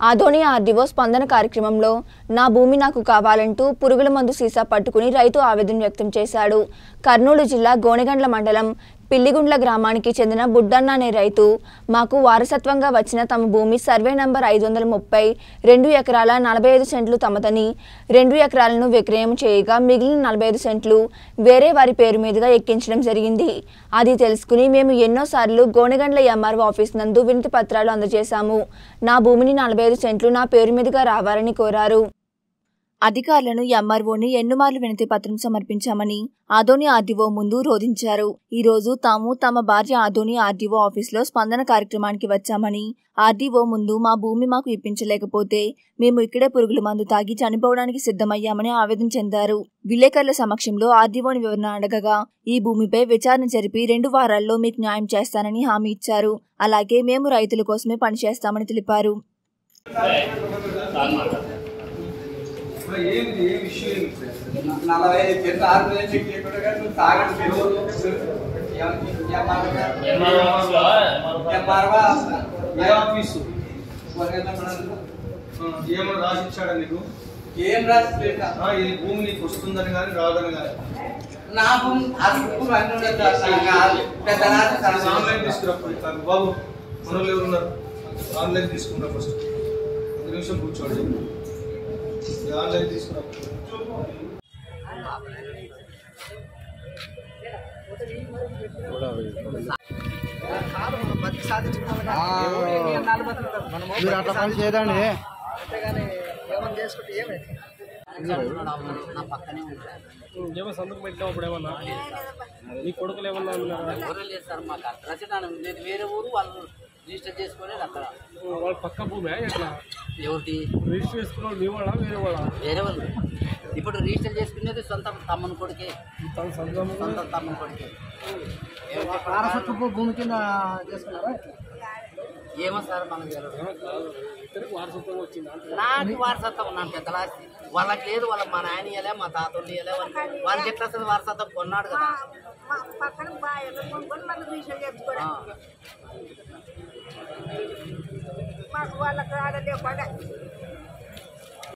Adoni RDO స్పందన కార్యక్రమంలో నా భూమి నాకు కావాలంటూ పురుగుల మందు సీసా పట్టుకుని రైతు ఆవేదన వ్యక్తం చేశాడు కర్నూలు జిల్లా గోనెగండ్ల మండలం పిల్లిగుండ్ల గ్రామానికి చెందిన బుడ్డన్న అనే రైతు మాకు వారసత్వంగా వచ్చిన తమ భూమి సర్వే నంబర్ ఐదు వందల ముప్పై రెండు ఎకరాల నలభై ఐదు సెంట్లు తమదని రెండు ఎకరాలను విక్రయం చేయగా మిగిలిన నలభై ఐదు సెంట్లు వేరే వారి పేరు మీదుగా ఎక్కించడం జరిగింది అది తెలుసుకుని మేము ఎన్నోసార్లు గోనెగండ్ల ఎంఆర్ఓ ఆఫీస్ నందు వినతి పత్రాలు అందజేశాము నా భూమిని నలభై ఐదు సెంట్లు నా పేరు మీదుగా రావాలని కోరారు అధికారులను ఎంఆర్ఓని ఎన్నుమార్లు వినతి పత్రం సమర్పించామని ఆదోని ఆర్డీఓ ముందు రోధించారు ఈ రోజు తాము తమ భార్య ఆదోని ఆర్డీఓ ఆఫీసులో స్పందన కార్యక్రమానికి వచ్చామని ఆర్డీఓ ముందు మా భూమి మాకు ఇప్పించలేకపోతే మేము ఇక్కడే పురుగుల మందు తాగి చనిపోవడానికి సిద్ధమయ్యామని ఆవేదన చెందారు విలేకరుల సమక్షంలో ఆర్డీఓని వివరణ అడగగా ఈ భూమిపై విచారణ జరిపి రెండు వారాల్లో మీకు న్యాయం చేస్తానని హామీ ఇచ్చారు అలాగే మేము రైతుల కోసమే పనిచేస్తామని తెలిపారు ఇప్పుడు ఏంది ఏ విషయం ఏంది నలభై ఐదు చెట్లు ఆరు వేలు చెట్లు ఎక్కడ కానీ నువ్వు తాగండి ఏ ఆఫీసు ఆ, ఏమని రాసిచ్చాడా నీకు ఏం రాసిపోయింది ఆ, ఈ భూమి నీకు వస్తుందని కానీ రాదని కానీ నా భూమి అసలు అన్ని ఉండదు సార్. నాకు పెద్ద రాసి సార్. ఆన్లైన్ తీసుకురా పోయి. కాదు, బాబు మనోళ్ళు ఎవరున్నారు ఆన్లైన్ తీసుకుంటా ఫస్ట్ ఒక నిమిషం కూర్చోండి ఈ ఆన్లైన్ తీసుకురా మీరు అట్లా పని చేయదండి ఏమో సంతకం పెట్టినావు అప్పుడు ఏమన్నా నీ కొడుకులు ఏమన్నా ఉన్నారా ఎవరు లేదు సార్ మాకు అక్కడ రచన నేను వేరే ఊరు వాళ్ళు రిజిస్టర్ చేసుకునేది అక్కడ వాళ్ళ పక్క భూమి ఎట్లా ఎవరిది రిజిస్టర్ చేసుకున్న వాళ్ళు మీ వాళ్ళ వేరే వాళ్ళ వేరే వాళ్ళు ఇప్పుడు రిజిస్టర్ చేసుకునేది సొంత తమ్మని కొడుకే తన సంతకం సొంత తమ్మని కొడుకే వారసత్వపు భూమి కింద చేసుకున్నారా ఏమో సార్ మనకు తెలియదు ఇద్దరికి వారసత్వం వచ్చింది అంతే నాకు వారసత్వం నాకు పెద్దల ఆస్తి వాళ్ళకి లేదు వాళ్ళ మా నాయన ఇయ్యలే మా తాతలు ఇయ్యలే వాళ్ళకి వాళ్ళకి ఎట్లా వస్తుంది వారసత్వం కొన్నాడు కదా మా పక్కన బాగా కొనుక్కొని మళ్ళీ రీసెల్ చేసుకోవడం ఆ. మాకు వాళ్ళకి ఆడ లేకుండా